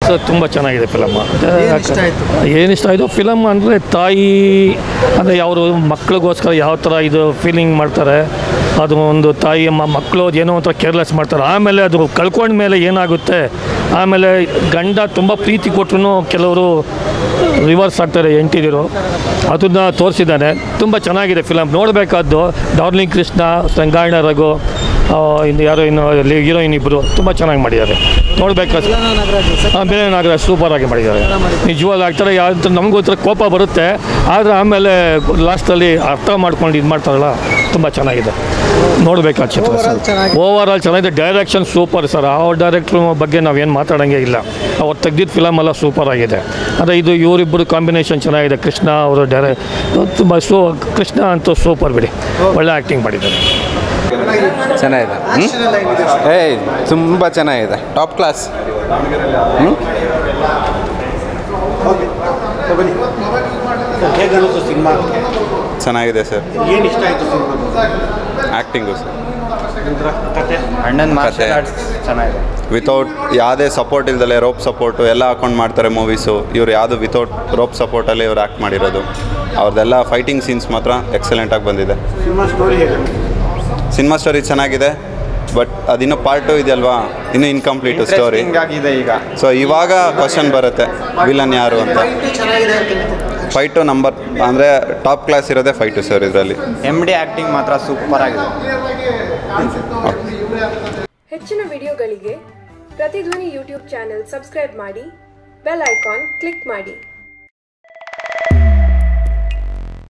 ತುಂಬ ಚೆನ್ನಾಗಿದೆ ಫಿಲಮ್ ಏನ್ ಇಷ್ಟ ಆಯ್ತು? ಏನು ಇಷ್ಟ ಆಯಿತು ಫಿಲಮ್ ಅಂದರೆ ತಾಯಿ ಅಂದರೆ ಅವರು ಮಕ್ಳಿಗೋಸ್ಕರ ಯಾವ ಥರ ಇದು ಫೀಲಿಂಗ್ ಮಾಡ್ತಾರೆ ಅದು ಒಂದು ತಾಯಿ ಮ- ಮಕ್ಕಳು ಏನೋ ಒಂಥರ ಕೇರ್ಲೆಸ್ ಮಾಡ್ತಾರೆ ಆಮೇಲೆ ಅದು ಕಳ್ಕೊಂಡ ಮೇಲೆ ಏನಾಗುತ್ತೆ ಆಮೇಲೆ ಗಂಡ ತುಂಬ ಪ್ರೀತಿ ಕೊಟ್ಟರು ಕೆಲವರು ರಿವರ್ಸ್ ಆಗ್ತಾರೆ ಎಂಟಿದಿರು ಅದನ್ನು ತೋರಿಸಿದ್ದಾನೆ ತುಂಬ ಚೆನ್ನಾಗಿದೆ ಫಿಲಮ್ ನೋಡಬೇಕಾದ್ದು ಡಾರ್ಲಿಂಗ್ ಕೃಷ್ಣ ಸಂಗಾಯಣ ರಘು ಆ, ಇನ್ನು ಯಾರೋ ಇನ್ನು ಹೀರೋಯಿನ್ ಇಬ್ಬರು ತುಂಬ ಚೆನ್ನಾಗಿ ಮಾಡಿದ್ದಾರೆ ನೋಡಬೇಕಾದ್ರೆ ಹಾಂ ಬೇರೆ ನಾಗರಾಜ್ ಸೂಪರಾಗಿ ಮಾಡಿದ್ದಾರೆ ನಿಜವಾಗ್ಲೂ ಆಗ್ತಾರೆ ಯಾವ ನಮಗೂ ಒಂಥರ ಕೋಪ ಬರುತ್ತೆ ಆದರೆ ಆಮೇಲೆ ಲಾಸ್ಟಲ್ಲಿ ಅರ್ಥ ಮಾಡ್ಕೊಂಡು ಇದು ಮಾಡ್ತಾರಲ್ಲ ತುಂಬ ಚೆನ್ನಾಗಿದೆ ನೋಡಬೇಕಾದ ಚಿತ್ರ Overall ಚೆನ್ನಾಗಿದೆ. ಓವರ್ ಆಲ್ ಚೆನ್ನಾಗಿದೆ ಡೈರೆಕ್ಷನ್ ಸೂಪರ್ ಸರ್ ಆ ಡೈರೆಕ್ಟ್ರ್ ಬಗ್ಗೆ ನಾವೇನು ಮಾತಾಡೋಂಗೆ ಇಲ್ಲ ಅವ್ರು ತೆಗ್ದಿದ್ದ ಫಿಲಮ್ ಎಲ್ಲ ಸೂಪರ್ ಆಗಿದೆ ಅಂದರೆ ಇದು ಇವರಿಬ್ಬರು ಕಾಂಬಿನೇಷನ್ ಚೆನ್ನಾಗಿದೆ ಕೃಷ್ಣ ಅವರು ಡೈರೆ ತುಂಬ ಸೂ ಕೃಷ್ಣ ಅಂತೂ ಸೂಪರ್ ಬಿಡಿ ಒಳ್ಳೆ ಆ್ಯಕ್ಟಿಂಗ್ ಮಾಡಿದ್ದಾರೆ ಚೆನ್ನಾಗಿದೆ Action ಎಲ್ಲ ಹೇಗಿದೆ ಸರ್? ಏಯ್ ತುಂಬ ಚೆನ್ನಾಗಿದೆ ಟಾಪ್ ಕ್ಲಾಸ್ ಓಕೆ ತಗೊಳ್ಳಿ ಹೇಗೆ ಅನಿಸ್ತು ಸಿನಿಮಾ ಚೆನ್ನಾಗಿದೆ ಸರ್ ಏನು ಇಷ್ಟ ಆಯಿತು ಸಿನಿಮಾ ಆ್ಯಕ್ಟಿಂಗು ಸರ್ ಕತೆ ಅಣ್ಣನ ಕತೆ. ಮಾರ್ಷಲ್ ಆರ್ಟ್ಸ್ ಚೆನ್ನಾಗಿದೆ ವಿತೌಟ್ ಯಾವುದೇ ಸಪೋರ್ಟ್ ಇಲ್ದಲೆ ರೋಪ್ ಸಪೋರ್ಟು ಎಲ್ಲ ಹಾಕೊಂಡು ಮಾಡ್ತಾರೆ ಮೂವೀಸು ಇವ್ರು ಯಾವುದು ವಿತೌಟ್ ರೋಪ್ ಸಪೋರ್ಟಲ್ಲಿ ಇವ್ರು ಆ್ಯಕ್ಟ್ ಮಾಡಿರೋದು ಅವ್ರದ್ದೆಲ್ಲ ಫೈಟಿಂಗ್ ಸೀನ್ಸ್ ಮಾತ್ರ ಎಕ್ಸಲೆಂಟಾಗಿ ಬಂದಿದೆ ಸಿನಿಮಾ ಸ್ಟೋರಿ ಹೇಗೆ ಸಿನಿಮಾ ಸ್ಟೋರಿ ಚೆನ್ನಾಗಿದೆ ಬಟ್ ಅದಿನ್ನೂ ಪಾರ್ಟು ಇದೆಯಲ್ವಾ ಇನ್ನೂ ಇನ್ಕಂಪ್ಲೀಟು ಸ್ಟೋರಿ Interesting ಆಗಿದೆ ಈಗ ಸೊ ಇವಾಗ ಕ್ವಶನ್ ಬರುತ್ತೆ ವಿಲನ್ ಯಾರು ಅಂತ ಚೆನ್ನಾಗಿದೆ ಅಂತ ಫೈಟು ನಂಬರ್ ಅಂದರೆ ಟಾಪ್ ಕ್ಲಾಸ್ ಇರೋದೇ ಫೈಟು ಸರ್ ಇದರಲ್ಲಿ ಎಮ್ ಡಿ ಆ್ಯಕ್ಟಿಂಗ್ ಮಾತ್ರ ಸೂಪರ್ ಆಗಿದೆ ಹೆಚ್ಚಿನ ವಿಡಿಯೋಗಳಿಗೆ ಪ್ರತಿಧ್ವನಿ ಯೂಟ್ಯೂಬ್ ಚಾನೆಲ್ ಸಬ್ಸ್ಕ್ರೈಬ್ ಮಾಡಿ ಬೆಲ್ ಐಕಾನ್ ಕ್ಲಿಕ್ ಮಾಡಿ